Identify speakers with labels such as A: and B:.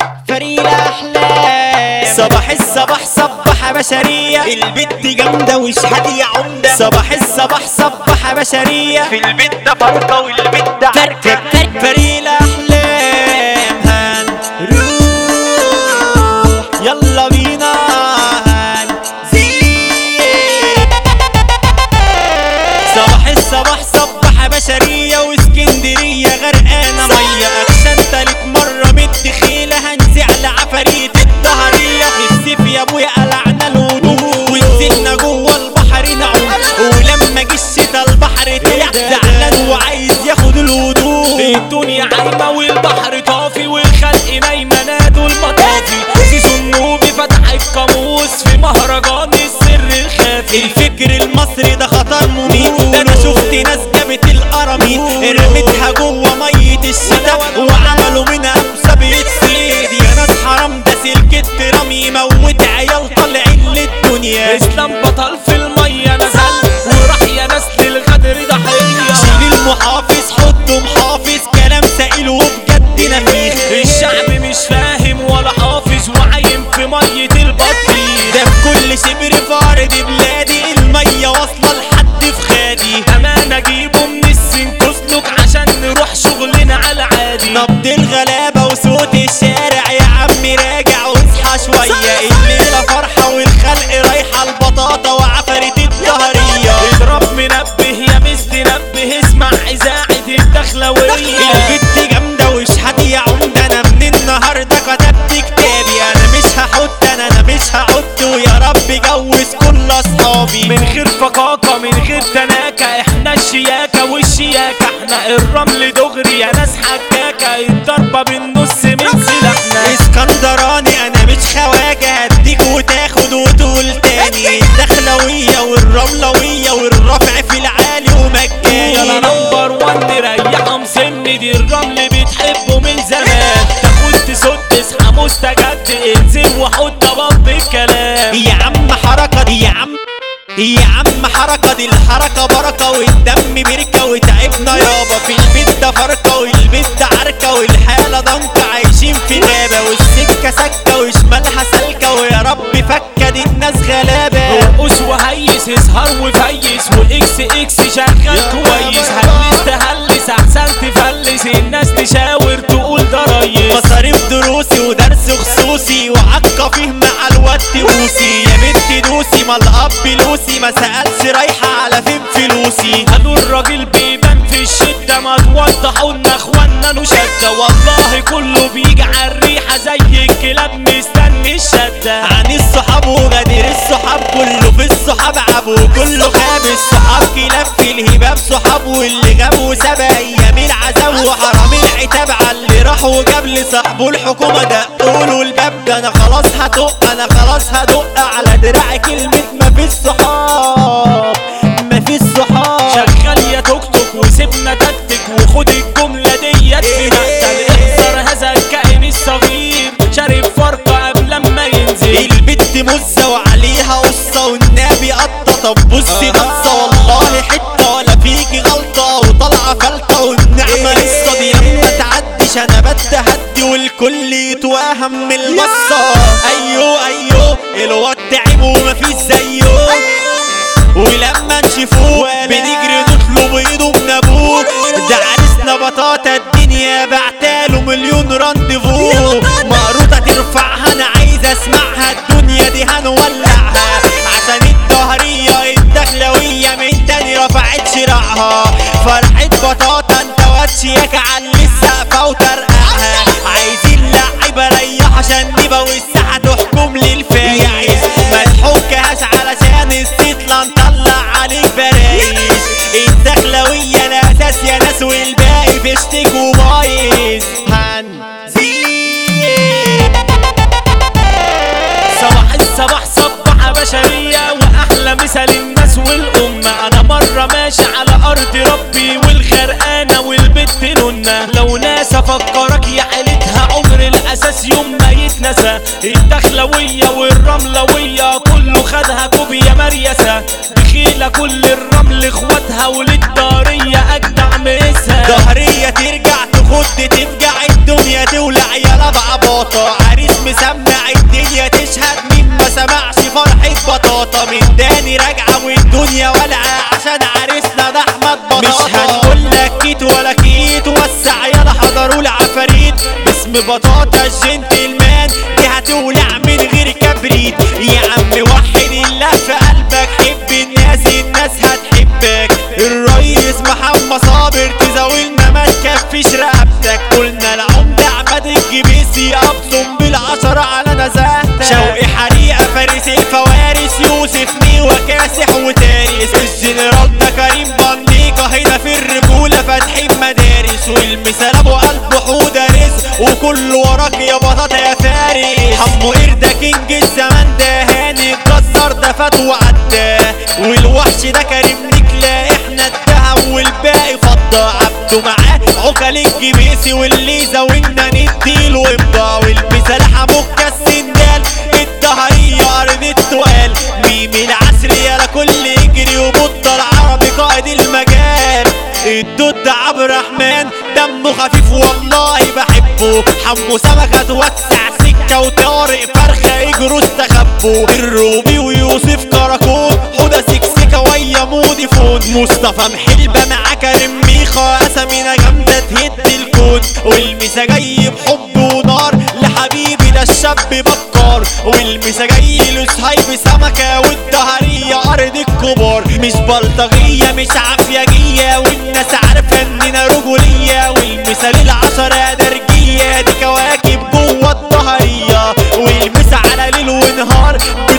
A: فريق الأحلام صباح الصباح صبح بشرية البت جامدة وش هادية عمدة صباح الصباح صبح بشرية في البت ده فرقة والبت ده عركة فريق الأحلام هنروح يلا بينا هنزيد صباح الصباح صبح بشرية واسكندرية غرقانة مية أكشن تالت مرة متخيلة هنزع لعفاريت الدهرية في السيف يا ابويا قلعنا الهدوء ونزلنا جوه البحر نعوم ولما جه الشتا البحر طلع زعلان وعايز ياخد الهدوء
B: الدنيا عايمة والبحر طافي والخلق نايمة نادوا المطافي زيزو النوبي فتح القاموس في مهرجان السر الخافي
A: الفكر المصري ده خطر مميت ده انا شفت ناس جابت القراميط رمتها جوه ميه الشتاء وعملوا منها مسابقة صيد يا ناس حرام ده سلك الترام يموت عيال طالعين للدنيا
B: اسلام بطل في المية نزل وراح يا ناس للغدر ضحية
A: شيل المحافظ حطه محافظ كلام سائل وبجد نفيخ
B: الشعب مش فاهم ولا حافظ وعايم في مية البطيخ
A: ده في كل شبر فارد بلادي المية واصلة لحد في خادي
B: أمانة جيبه من السنكسلك عشان نروح شغلنا على عادي
A: نبض الغلابة وصوت الشارع يا عم راجع واصحى شوية الليلة فرحة والخلق رايحة البطاطا وعفرت الدهرية
B: اضرب منبه يا مس تنبه اسمع إذاعة الدخلوية
A: البت جامدة وش هادية عمدة أنا من النهاردة كتبت كتابي أنا مش هحط أنا أنا مش هحط ويا رب جوز كل أصحابي
B: من غير فقاقة من غير تناكة احنا الشياكة والشياكة احنا الرمل دغري يا ناس حكاكة الضربة بالنص من سلاحنا
A: اسكندراني انا مش خواجه هديك وتاخد وتقول تاني الدخلوية والرملوية والرفع في العالي
B: يلا
A: ومجاني
B: نمبر وان نريحها مسن دي الرمل بتحبه من زمان تاخد تسد اصحى مستجد انزل وحط بط الكلام
A: يا عم حركة دي يا عم يا عم حركة دي الحركة بركة والدم بركة وتعبنا يابا في البيت ده فرقة والبيت ده عركة والحالة ضنكة عايشين في غابة والسكة سكة وشمالها سلكة ويا رب فكة دي الناس غلابة
B: رقص وهيس اسهر وفيس واكس اكس شغال كويس هلس تهلس احسن تفلس الناس تشاور تقول ده ريس
A: مصاريف دروسي ودرس خصوصي وعكة فيه مع الواد تبوسي يا بنت دوسي ما الاب لوسي ما سألش رايحة على فين فلوسي
B: قالوا الراجل بيبان في الشدة ما توضحوا لنا اخوانا له شدة والله كله بيجي على الريحة زي الكلاب مستني الشدة
A: عن الصحاب وغدير الصحاب كله في الصحاب عب وكله خاب الصحاب كلاب في الهباب صحاب واللي غاب وساب ايام العذاب وحرام العتاب على اللي راح وجاب لصاحبه الحكومه دقوا له الباب ده انا خلاص هدق انا خلاص هدق على دراعي كلمه ما فيش صحاب ما فيش صحاب
B: شغال يا توك توك وسيبنا تكتك وخد الجملة ديت في مقتل احذر هذا الكائن الصغير شارب فرقة قبل ما ينزل
A: البت مزة وعليها قصة والنبي قطة طب بصي بصة والله حتة ولا فيكي غلطة وطالعة فلتة والنعمة لسه دي لما تعديش انا بتهدي والكل يتوهم من المصة ايوه ايوه الواد تعب ومفيش زيه ولما نشوفوه بنجري نطلب ايده من ابوه ده عريسنا بطاطا الدنيا بعتاله مليون رانديفو مقروطة ترفعها انا عايز اسمعها الدنيا دي هنولعها عشان الدهرية الدخلوية من تاني رفعت شراعها فرحة بطاطا انت واد شياكة على السقفة وترقعها عايزين لعيبة ريح عشان نبقى والساحة تحكم للفايز ما تحكهاش علشان السيطلة نطلع عليك برايز الدخلوية الاساس يا ناس والباقي فيشتك وبايظ هنزيد
B: صباح الصباح صبح بشرية وأحلى مثال الناس والأمة أنا مرة ماشي على أرض ربي والغرقانة والبت نونة لو ناس أفكرك يا عيلتها عمر الأساس يوم ما يتنسى الدخلوية والرملوية كله خدها كوبيا مريسة بخيلة كل الرمل اخواتها وللدارية أجدع مسها
A: ظهرية ترجع تخد تفجع الدنيا تولع يا لبع باطع بطاطا من داني راجعة والدنيا والعة عشان عريسنا ده احمد بطاطا مش هنقول لك كيت ولا كيت وسع يلا حضروا العفاريت باسم بطاطا الجنتلمان دي هتولع من غير كبريت يا عم وحد الله في قلبك حب الناس الناس هتحبك الريس محمد صابر تزاولنا ما تكفيش رقبتك قلنا العمدة عماد الجبيسي ابصم بالعشرة على نزاهتك شوقي حريقة فارس الفوارس يوسف ميوة كاسح وتارس الجنرال ده كريم بنديقة هنا في الرجولة فاتحين مدارس والمثال ابو قلب حودة رزق وكل وراك يا بطاطا يا فارس حمو قردة كينج الزمان ده هاني الجزار ده فات وعداه والوحش ده كريم نكلا احنا الدهب والباقي فضة عبده معاه عقل الجبيسي واللي زاولنا نديله امضى والمثال حموك السندال الدهرية ارض التقال ميم العسل يلا كل يجري وبطل عربي قائد المجال الدود عبد الرحمن دمه خفيف والله بحبه حمو سمكة توسع سكة وطارق فرخة يجروا استخبوا الروبي ويوسف كراكون حدى سكسكة ويا مودي فون مصطفى محلبة مع كريم ميخا اسامينا جامدة تهد الكون والمسا جاي بحب ونار لحبيبي ده الشاب بكار والمسا جاي لصهيب سمكة والدهرية ارض الكبار مش بلطجية مش عافيجية والناس عارفة اننا رجولية والمثال العشرة درجية دي كواكب جوه الدهرية والمسا على ليل ونهار